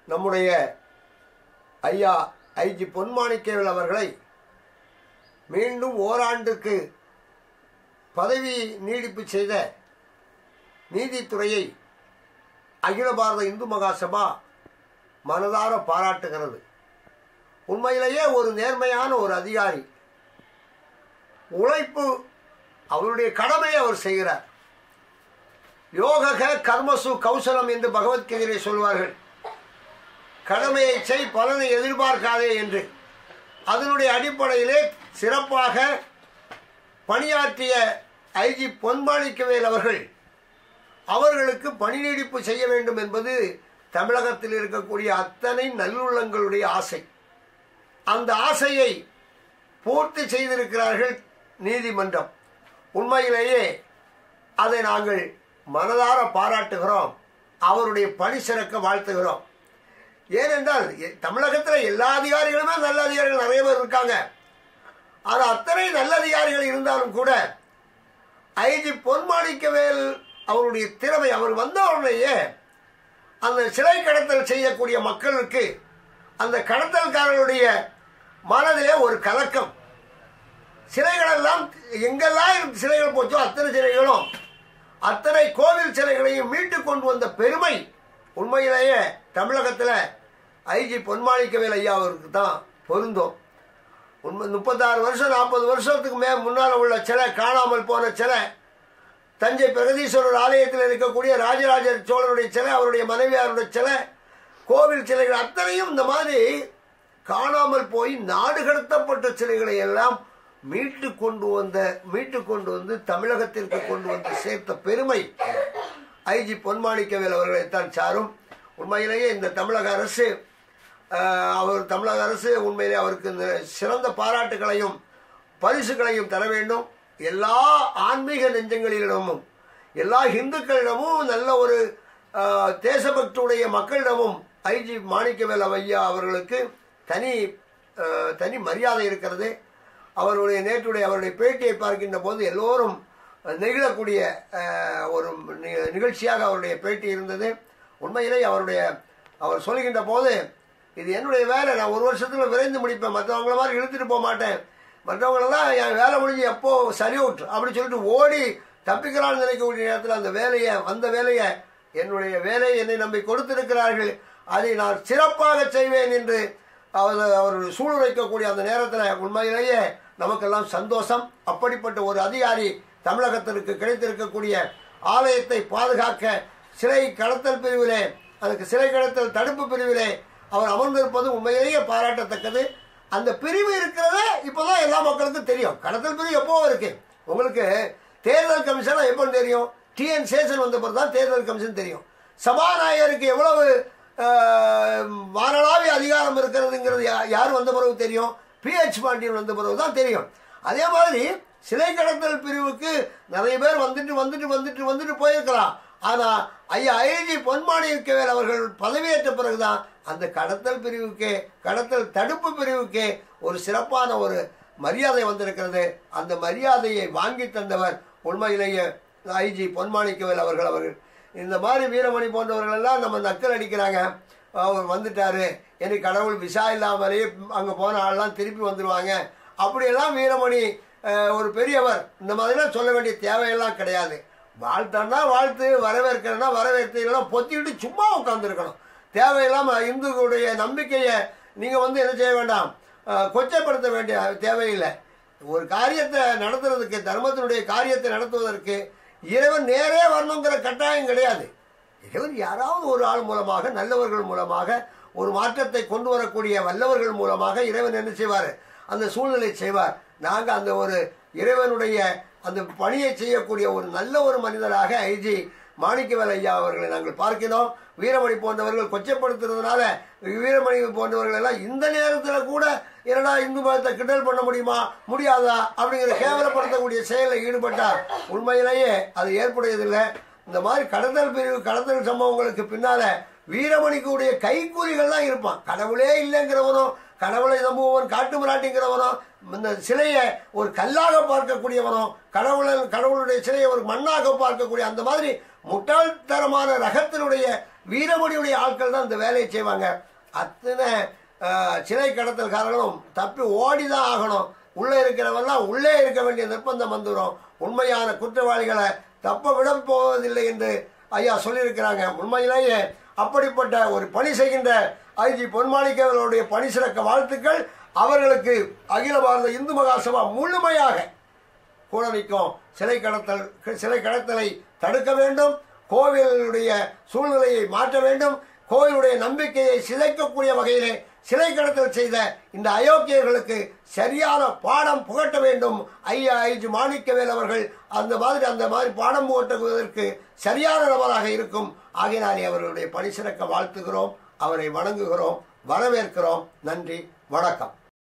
நம்முடைய ஐயா ஐஜி பொன்மாணிக்கவேல் அவர்களை மீண்டும் ஓராண்டுக்கு பதவி நீடிப்பு செய்த நீதித்துறையை அகில பாரத இந்து மகாசபா மனதார பாராட்டுகிறது உண்மையிலேயே ஒரு நேர்மையான ஒரு அதிகாரி உழைப்பு அவருடைய கடமையை அவர் செய்கிறார் யோக கர்மசு கௌசலம் என்று பகவத்கீதையிலே சொல்வார்கள் கடமையை செய் பலனை எதிர்பார்க்காதே என்று அதனுடைய அடிப்படையிலே சிறப்பாக பணியாற்றிய ஐஜி பொன்மாணிக்கவேல் அவர்கள் அவர்களுக்கு பணி நீடிப்பு செய்ய வேண்டும் என்பது தமிழகத்தில் இருக்கக்கூடிய அத்தனை நல்லுள்ளங்களுடைய ஆசை அந்த ஆசையை பூர்த்தி செய்திருக்கிறார்கள் நீதிமன்றம் உண்மையிலேயே அதை நாங்கள் மனதார பாராட்டுகிறோம் அவருடைய பணி சிறக்க வாழ்த்துகிறோம் ஏனென்றால் எ- தமிழகத்தில் எல்லா அதிகாரிகளுமே நல்ல அதிகாரிகள் நிறைய பேர் இருக்காங்க ஆனால் அத்தனை நல்ல அதிகாரிகள் இருந்தாலும் கூட ஐஜி பொன்மாணிக்கவேல் அவருடைய திறமை அவர் வந்த உடனேயே அந்த சிலை கடத்தல் செய்யக்கூடிய மக்களுக்கு அந்த கடத்தல்காரர்களுடைய மனதிலே ஒரு கலக்கம் சிலைகளெல்லாம் எங்கெல்லாம் சிலைகள் போச்சோ அத்தனை சிலைகளும் அத்தனை கோவில் சிலைகளையும் மீட்டு கொண்டு வந்த பெருமை உண்மையிலேயே தமிழகத்தில் ஐஜி பொன்மாணிக்கவேல் ஐயா அவருக்கு தான் பொருந்தும் உண்மை முப்பத்தாறு வருஷம் நாற்பது வருஷத்துக்கு மே முன்னால் உள்ள சிலை காணாமல் போன சிலை தஞ்சை பிரகதீஸ்வரர் ஆலயத்தில் இருக்கக்கூடிய ராஜராஜ சோழருடைய சிலை அவருடைய மனைவியாருடைய சிலை கோவில் சிலைகள் அத்தனையும் இந்த மாதிரி காணாமல் போய் நாடு கடத்தப்பட்ட சிலைகளை எல்லாம் மீட்டு கொண்டு வந்த மீட்டு கொண்டு வந்து தமிழகத்திற்கு கொண்டு வந்து சேர்த்த பெருமை ஐஜி பொன்மாணிக்கவேல் அவர்களைத்தான் சாரும் உண்மையிலேயே இந்த தமிழக அரசு ஆஹ், அவர் தமிழக அரசு உண்மையிலே அவருக்கு இந்த சிறந்த பாராட்டுகளையும் பரிசுகளையும் தர வேண்டும் எல்லா ஆன்மீக நெஞ்சங்களிடமும் எல்லா இந்துக்களிடமும் நல்ல ஒரு ஆஹ், தேசபக்தியுடைய மக்களிடமும் ஐஜி மாணிக்கவேல் ஐயா அவர்களுக்கு தனி ஆஹ், தனி மரியாதை இருக்கிறது அவருடைய நேற்றுடைய அவருடைய பேட்டியை பார்க்கின்ற போது எல்லோரும் நெகிழக்கூடிய ஆஹ், ஒரு நி- நிகழ்ச்சியாக அவருடைய பேட்டி இருந்தது உண்மையிலே அவருடைய அவர் சொல்கின்ற போது இது என்னுடைய வேலை நான் ஒரு வருஷத்துல விரைந்து முடிப்பேன் மற்றவங்கள மாதிரி இழுத்துட்டு போக மாட்டேன் மற்றவங்களெல்லாம் என் வேலை முடிஞ்சு எப்போ சல்யூட் அப்படி சொல்லிட்டு ஓடி தப்பிக்கலாம்னு நினைக்கக்கூடிய நேரத்தில் அந்த வேலையை அந்த வேலையை என்னுடைய வேலையை என்னை நம்பி கொடுத்திருக்கிறார்கள் அதை நான் சிறப்பாக செய்வேன் என்று அவர் அவர்கள் சூழ்நிலைக்கக்கூடிய அந்த நேரத்தில் உண்மையிலேயே நமக்கெல்லாம் சந்தோஷம் அப்படிப்பட்ட ஒரு அதிகாரி தமிழகத்திற்கு கிடைத்திருக்கக்கூடிய ஆலயத்தை பாதுகாக்க சிலை கடத்தல் பிரிவிலே அதுக்கு சிலை கடத்தல் தடுப்பு பிரிவிலே அவர் அமர்ந்திருப்பது உண்மையிலேயே பாராட்டத்தக்கது அந்த பிரிவு இருக்கிறத இப்போதான் எல்லா மக்களுக்கும் தெரியும் கடத்தல் பிரிவு எப்போ இருக்கு உங்களுக்கு தேர்தல் கமிஷன் எப்போ தெரியும் டிஎன் சேஷன் வந்த பிறகு தான் தேர்தல் கமிஷன் தெரியும் சபாநாயகருக்கு எவ்வளவு ஆஹ், வானளாவிய அதிகாரம் இருக்கிறதுங்கிறது யா- யார் வந்த பிறகு தெரியும் பிஹெச் பாண்டியன் வந்த பிறகு தான் தெரியும் அதே மாதிரி சிலை கடத்தல் பிரிவுக்கு நிறைய பேர் வந்துட்டு வந்துட்டு வந்துட்டு வந்துட்டு போயிருக்கலாம் ஆனா ஐயா ஐஜி பொன்மாணிக்கவேல் அவர்கள் பதவியேற்ற பிறகுதான் அந்த கடத்தல் பிரிவுக்கு கடத்தல் தடுப்பு பிரிவுக்கு ஒரு சிறப்பான ஒரு மரியாதை வந்திருக்கிறது அந்த மரியாதையை வாங்கி தந்தவர் உண்மையிலேயே ஐஜி பொன்மாணிக்கவேல் அவர்கள் அவர்கள் இந்த மாதிரி வீரமணி போன்றவர்கள் எல்லாம் நம்ம நக்கல் அடிக்கிறாங்க அவர் வந்துட்டாரு எனக்கு கடவுள் விசா இல்லாமலேயே அங்கே போன ஆள்லாம் திருப்பி வந்துடுவாங்க அப்படியெல்லாம் வீரமணி அஹ், ஒரு பெரியவர் இந்த மாதிரிலாம் சொல்ல வேண்டிய தேவையெல்லாம் கிடையாது வாழ்த்தன்னா வாழ்த்து வரவேற்கிறனா வரவேற்று இல்லைன்னா பொத்திக்கிட்டு சும்மா உட்காந்துருக்கணும் தேவையில்லாமல் இந்துக்களுடைய நம்பிக்கையை நீங்கள் வந்து என்ன செய்ய வேண்டாம் அஹ், கொச்சைப்படுத்த வேண்டிய தேவையில்லை ஒரு காரியத்தை நடத்துறதுக்கு தர்மத்தினுடைய காரியத்தை நடத்துவதற்கு இறைவன் நேரே வரணுங்கிற கட்டாயம் கிடையாது இறைவன் யாராவது ஒரு ஆள் மூலமாக நல்லவர்கள் மூலமாக ஒரு மாற்றத்தை கொண்டு வரக்கூடிய வல்லவர்கள் மூலமாக இறைவன் என்ன செய்வார் அந்த சூழ்நிலை செய்வார் நாங்கள் அந்த ஒரு இறைவனுடைய அந்த பணியை செய்யக்கூடிய ஒரு நல்ல ஒரு மனிதராக ஐஜி மாணிக்கவேல் ஐயா அவர்களை நாங்கள் பார்க்கிறோம் வீரமணி போன்றவர்கள் கொச்சைப்படுத்துறதுனால வீரமணி போன்றவர்கள் எல்லாம் இந்த நேரத்தில் கூட என்னடா இந்து மதத்தை கிண்டல் பண்ண முடியுமா முடியாதா அப்படிங்கிற கேவலப்படுத்தக்கூடிய செயலில் ஈடுபட்டால் உண்மையிலேயே அது ஏற்புடையதில்லை இந்த மாதிரி கடத்தல் பிரிவு கடத்தல் சம்பவங்களுக்கு பின்னால வீரமணிக்குடைய கைக்கூலிகள்லாம் இருப்பான் கடவுளே இல்லைங்கிறவனும் கடவுளை நம்புவவன் காட்டு மிராட்டிங்கிறவனும் இந்த சிலையை ஒரு கல்லாக பார்க்கக்கூடியவனும் கடவுளை கடவுளுடைய சிலையை ஒரு மண்ணாக பார்க்கக்கூடிய அந்த மாதிரி முட்டாள்தரமான ரகத்தினுடைய வீரமணியுடைய ஆட்கள் தான் இந்த வேலையை செய்வாங்க அத்தனை அஹ், சிலை கடத்தல்காரர்களும் தப்பி ஓடி தான் ஆகணும் உள்ளே இருக்கிறவெல்லாம் உள்ளே இருக்க வேண்டிய நிர்பந்தம் வந்துடும் உண்மையான குற்றவாளிகளை தப்ப விட போவதில்லை என்று ஐயா சொல்லியிருக்கிறாங்க உண்மையிலேயே அப்படிப்பட்ட ஒரு பணி செய்கின்ற ஐஜி பொன்மாணிக்க அவர்களுடைய பணி சிறக்க வாழ்த்துக்கள் அவர்களுக்கு அகில பாரத இந்து மகாசபா முழுமையாக கூட நிற்கும் சிலை கடத்தல் சிலை கடத்தலை தடுக்க வேண்டும் கோவிலுடைய சூழ்நிலையை மாற்ற வேண்டும் கோவிலுடைய நம்பிக்கையை சிதைக்கக்கூடிய வகையிலே சிலை கடத்தல் செய்த இந்த அயோக்கியர்களுக்கு சரியான பாடம் புகட்ட வேண்டும் ஐயா ஐஜி மாணிக்கவேல் அவர்கள் அந்த மாதிரி அந்த மாதிரி பாடம் புகட்டுவதற்கு சரியான நபராக இருக்கும் ஆகையினாலே அவர்களுடைய பணி சிறக்க வாழ்த்துகிறோம் அவரை வணங்குகிறோம் வரவேற்கிறோம் நன்றி வணக்கம்